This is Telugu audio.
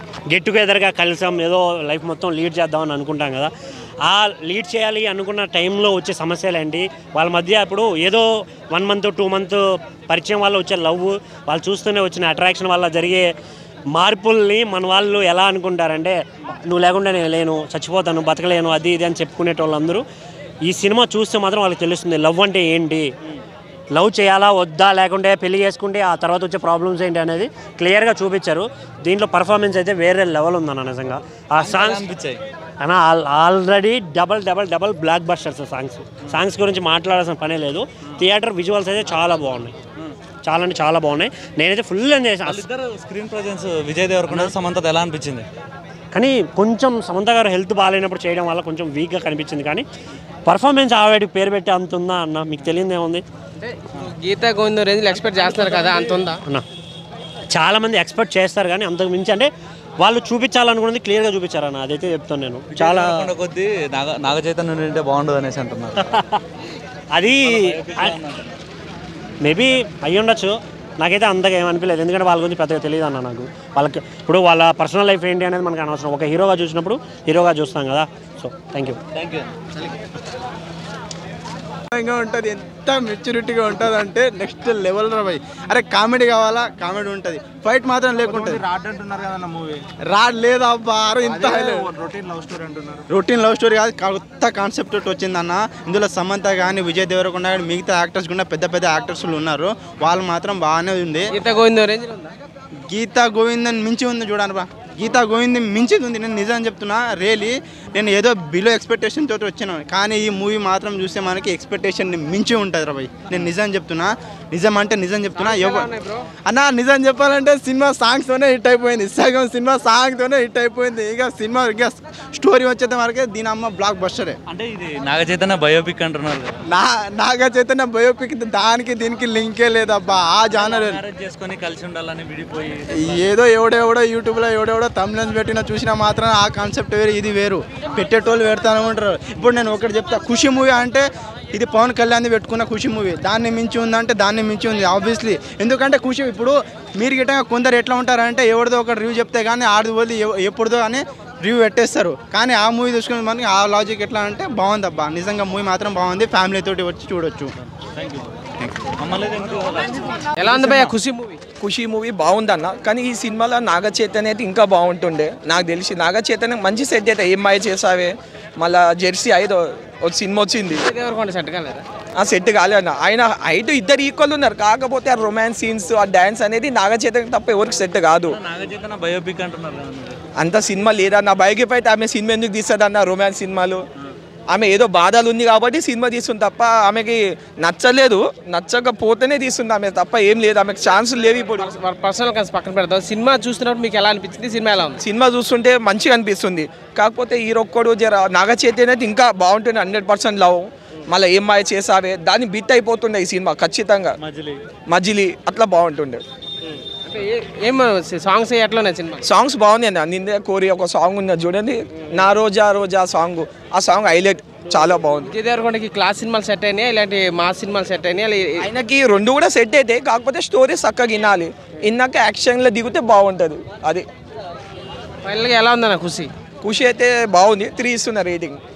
గెట్ టుగెదర్గా కలిసాం ఏదో లైఫ్ మొత్తం లీడ్ చేద్దామని అనుకుంటాం కదా ఆ లీడ్ చేయాలి అనుకున్న టైంలో వచ్చే సమస్యలు ఏంటి వాళ్ళ మధ్య ఇప్పుడు ఏదో వన్ మంత్ టూ మంత్ పరిచయం వల్ల వచ్చే లవ్ వాళ్ళు చూస్తూనే వచ్చిన అట్రాక్షన్ వల్ల జరిగే మార్పుల్ని మన వాళ్ళు ఎలా అనుకుంటారంటే నువ్వు లేకుండా నేను లేను చచ్చిపోతాను బతకలేను అది ఇది అని చెప్పుకునేటోళ్ళందరూ ఈ సినిమా చూస్తే మాత్రం వాళ్ళకి తెలుస్తుంది లవ్ అంటే ఏంటి లవ్ చేయాలా వద్దా లేకుంటే పెళ్లి చేసుకుంటే ఆ తర్వాత వచ్చే ప్రాబ్లమ్స్ ఏంటి అనేది క్లియర్గా చూపించారు దీంట్లో పర్ఫార్మెన్స్ అయితే వేరే లెవెల్ ఉందన్న నిజంగా ఆ సాంగ్స్ అనిపించాయి అన్న already double double double blockbusters songs songs గురించి మాట్లాడాల్సిన పనే లేదు థియేటర్ విజువల్స్ అయితే చాలా బాగున్నాయి చాలా అంటే చాలా బాగున్నాయి నేనైతే ఫుల్ ఎంజాయ్ చేశాను వాళ్ళిద్దరు స్క్రీన్ ప్రజెన్స్ విజయ్ దేవరకొండ సమంతది ఎలా అనిపించింది కానీ కొంచెం సమంత గారు హెల్త్ బాగాలేనప్పుడు చేయడం వల్ల కొంచెం వీక్గా కనిపించింది కానీ పర్ఫార్మెన్స్ ఆవిడకి పేరు పెట్టి అంత ఉందా అన్న మీకు తెలియదు ఏముంది అంటే గీతా గోవిందం రేంజ్లో ఎక్స్పెక్ట్ చేస్తున్నారు కదా అంత ఉందా అన్న చాలామంది ఎక్స్పెక్ట్ చేస్తారు కానీ అంతకు మించి అంటే వాళ్ళు చూపించాలనుకున్నది క్లియర్గా చూపించారు అన్న అదైతే చెప్తాను నేను చాలా దేవరకొండ కొద్దీ నాగ నాగ చైతన్య ఉంటే బాగుండదు అనేసి అంటున్నారు అది మేబీ అయ్యి ఉండొచ్చు నాకైతే అంతగా ఏమనిపించలేదు ఎందుకంటే వాళ్ళ గురించి పెద్దగా తెలియదు అన్న నాకు వాళ్ళకి ఇప్పుడు వాళ్ళ పర్సనల్ లైఫ్ ఏంటి అనేది మనకు అనవసరం ఒక హీరోగా చూసినప్పుడు హీరోగా చూస్తాం కదా so thank you thank you ఇంకా ఉంటుంది ఎంత మెచ్యూరిటీగా ఉంటుంది అంటే నెక్స్ట్ లెవెల్ రా భయ్ అరే కామెడీ కావాలా కామెడీ ఉంటుంది ఫైట్ మాత్రం లేకుంటుంది రాడ్ అంటున్నారు కదన్న మూవీ రాడ్ లేదా అబ్బా అరే ఇంత రొటీన్ లవ్ స్టోరీ అంటున్నారు రొటీన్ లవ్ స్టోరీ కాదు కొత్త కాన్సెప్ట్ తోటి వచ్చిందన్న ఇందులో సమంత కానీ విజయ్ దేవరకొండ కానీ మిగతా యాక్టర్స్ కూడా పెద్ద పెద్ద యాక్టర్స్ ఉన్నారు వాళ్ళు మాత్రం బాగానే ఉంది గీతా గోవిందం రేంజ్లో ఉందా గీతా గోవిందన్ మించి ఉంది చూడండి బా గీతా గోవింద్ మించి ఉంది నేను నిజం చెప్తున్నా రియలీ నేను ఏదో బిలో ఎక్స్పెక్టేషన్ తోటి వచ్చాను కానీ ఈ మూవీ మాత్రం చూస్తే మనకి ఎక్స్పెక్టేషన్ మించి ఉంటుంది రా భయ్ నేను నిజం చెప్తున్నా నిజం అంటే నిజం చెప్తున్నా ఎవ- అన్న నిజం చెప్పాలంటే సినిమా సాంగ్స్ తోనే హిట్ అయిపోయింది సగం సినిమా సాంగ్ తోనే హిట్ అయిపోయింది ఇక సినిమా ఇక స్టోరీ వచ్చేంత వరకే దీని అమ్మ బ్లాక్ బస్టరే అంటే ఇది నాగ చైతన్య బయోపిక్ అంటున్నారు కదా నా నాగా చైతన్య బయోపిక్ దానికి దీనికి లింకే లేదబ్బా ఆ జానర్ మ్యారేజ్ చేసుకొని కలిసి ఉండాలని విడిపోయి ఏదో ఎవడెవడో యూట్యూబ్లో ఎవడెవడో తమిళన్స్ పెట్టినా చూసినా మాత్రం ఆ కాన్సెప్ట్ వేరు ఇది వేరు పెట్టేటోళ్ళు పెడతాను ఉంటారు ఇప్పుడు నేను ఒకటి చెప్తా ఖుషి మూవీ అంటే ఇది పవన్ కళ్యాణ్ పెట్టుకున్న ఖుషి మూవీ దాన్ని మించి ఉందంటే దాన్ని మించి ఉంది ఆబ్వియస్లీ ఎందుకంటే ఖుషి ఇప్పుడు మీరు గిట్ట కొందరు ఎట్లా ఉంటారంటే ఎవరిదో ఒక రివ్యూ చెప్తే కానీ ఆడిది పోలి ఎప్పుడుదో అని రివ్యూ పెట్టేస్తారు కానీ ఆ మూవీ చూసుకునే మనకి ఆ లాజిక్ ఎట్లా అంటే బాగుంది అబ్బా నిజంగా మూవీ మాత్రం బాగుంది ఫ్యామిలీ తోటి వచ్చి చూడొచ్చు థ్యాంక్ యూ మమ్మల్ని ఎలా ఉంది భయ్య ఖుషి మూవీ ఖుషి మూవీ బాగుందన్న కానీ ఈ సినిమాలో నాగ చైతన్య అయితే ఇంకా బాగుంటుండే నాకు తెలిసి నాగ చైతన్య మంచి సెట్ అయితే ఏం మాయ చేసావే మళ్ళా జెర్సీ ఐదో ఒక సినిమా వచ్చింది విజయ్ దేవరకొండ సెట్ కాలేదా ఆ సెట్ కాలే అన్న ఆయన హైట్ ఇద్దరు ఈక్వల్ ఉన్నారు కాకపోతే ఆ రొమాన్స్ సీన్స్ ఆ డ్యాన్స్ అనేది నాగ చైతన్య తప్ప ఎవరికి సెట్ కాదు నాగ చైతన్య బయోపిక్ అంటున్నారు కదా మీరు. అంత సినిమా లేదన్న బైక్ అయితే ఆమె సినిమా ఎందుకు తీస్తుంది అన్న రొమాన్స్ సినిమాలు ఆమె ఏదో బాధలు ఉంది కాబట్టి సినిమా తీస్తుంది తప్ప ఆమెకి నచ్చలేదు నచ్చకపోతేనే తీస్తుంది ఆమె తప్ప ఏం లేదు ఆమెకు ఛాన్సులు లేవు ఇప్పుడు పర్సనల్ కలిసి పక్కన పెడతాం సినిమా చూస్తున్నప్పుడు మీకు ఎలా అనిపించింది సినిమా ఎలా ఉంది సినిమా చూస్తుంటే మంచిగా అనిపిస్తుంది కాకపోతే ఈ ఒక్కడు జర నాగ చైతన్య అయితే ఇంకా బాగుంటుంది హండ్రెడ్ పర్సెంట్ లవ్ మళ్ళీ ఏం మాయ చేసావే దాన్ని బిట్ అయిపోతుండే ఈ సినిమా ఖచ్చితంగా మజిలీ మజిలీ అట్లా బాగుంటుండే అంటే ఏ- ఏం సాంగ్స్ ఎట్లా ఉన్నాయి సినిమా సాంగ్స్ బాగుంది అండి నిందే కోరి ఒక సాంగ్ ఉన్నది చూడండి నా రోజా రోజా సాంగ్ ఆ సాంగ్ హైలైట్ చాలా బాగుంది విజయ్ దేవరకొండకి క్లాస్ సినిమాలు సెట్ అయినాయి ఇలాంటి మా సినిమాలు సెట్ అయినాయి అలా ఏ- ఆయనకి రెండు కూడా సెట్ అయితే కాకపోతే స్టోరీ చక్కగా వినాలి ఇన్నాక యాక్షన్లో దిగితే బాగుంటుంది అది ఫైనల్గా ఎలా ఉందన్న ఖుషి ఖుషి అయితే బాగుంది త్రీ ఇస్తున్న రేటింగ్